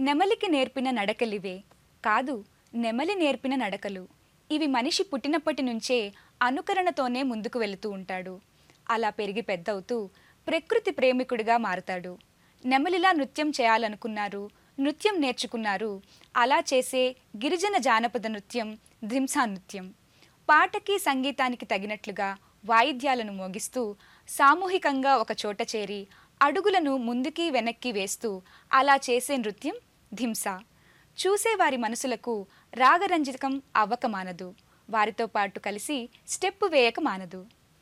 నెమలికి నేర్పిన నడకలివే కాదు నెమలి నేర్పిన నడకలు ఇవి మనిషి పుట్టినప్పటి నుంచే అనుకరణతోనే ముందుకు వెళుతూ ఉంటాడు అలా పెరిగి పెద్దవుతూ ప్రకృతి ప్రేమికుడిగా మారతాడు నెమలిలా నృత్యం చేయాలనుకున్నారు నృత్యం నేర్చుకున్నారు అలా చేసే గిరిజన జానపద నృత్యం ధింసా నృత్యం పాటకి సంగీతానికి తగినట్లుగా వాయిద్యాలను మోగిస్తూ సామూహికంగా ఒక చోట చేరి అడుగులను ముందుకి వెనక్కి వేస్తూ అలా చేసే నృత్యం ధింస చూసేవారి మనసులకు రాగరంజితం అవ్వక మానదు వారితో పాటు కలిసి స్టెప్ వేయక మానదు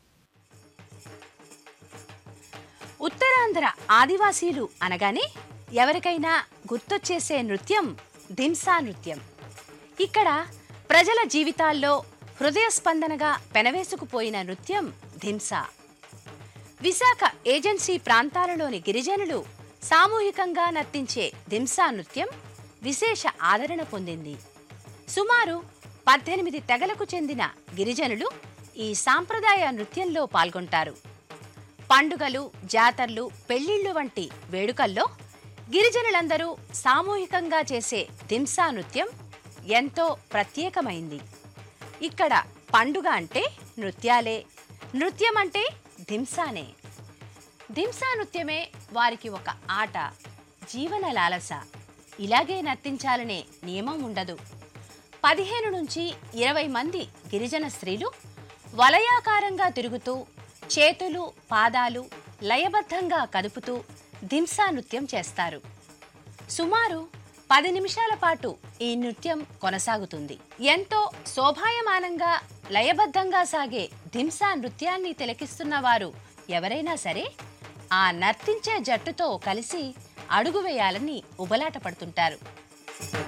ఉత్తరాంధ్ర ఆదివాసీలు అనగానే ఎవరికైనా గుర్తొచ్చేసే నృత్యం దింసా నృత్యం ఇక్కడ ప్రజల జీవితాల్లో హృదయ స్పందనగా పెనవేసుకుపోయిన నృత్యం ధింసా విశాఖ ఏజెన్సీ ప్రాంతాలలోని గిరిజనులు సామూహికంగా నర్తించే దింసా నృత్యం విశేష ఆదరణ పొందింది సుమారు పద్దెనిమిది తెగలకు చెందిన గిరిజనులు ఈ సాంప్రదాయ నృత్యంలో పాల్గొంటారు పండుగలు జాతర్లు పెళ్లిళ్ళు వంటి వేడుకల్లో గిరిజనులందరూ సామూహికంగా చేసే దింసా నృత్యం ఎంతో ప్రత్యేకమైంది ఇక్కడ పండుగ అంటే నృత్యాలే నృత్యం అంటే దింసానే దింసా నృత్యమే వారికి ఒక ఆట జీవన లాలస ఇలాగే నర్తించాలనే నియమం ఉండదు పదిహేను నుంచి ఇరవై మంది గిరిజన స్త్రీలు వలయాకారంగా తిరుగుతూ చేతులు పాదాలు లయబద్ధంగా కదుపుతూ దింసా నృత్యం చేస్తారు సుమారు పది నిమిషాల పాటు ఈ నృత్యం కొనసాగుతుంది ఎంతో శోభాయమానంగా లయబద్ధంగా సాగే దింసా నృత్యాన్ని తిలకిస్తున్న వారు ఎవరైనా సరే ఆ నర్తించే జట్టుతో కలిసి అడుగు వేయాలని ఉబలాట పడుతుంటారు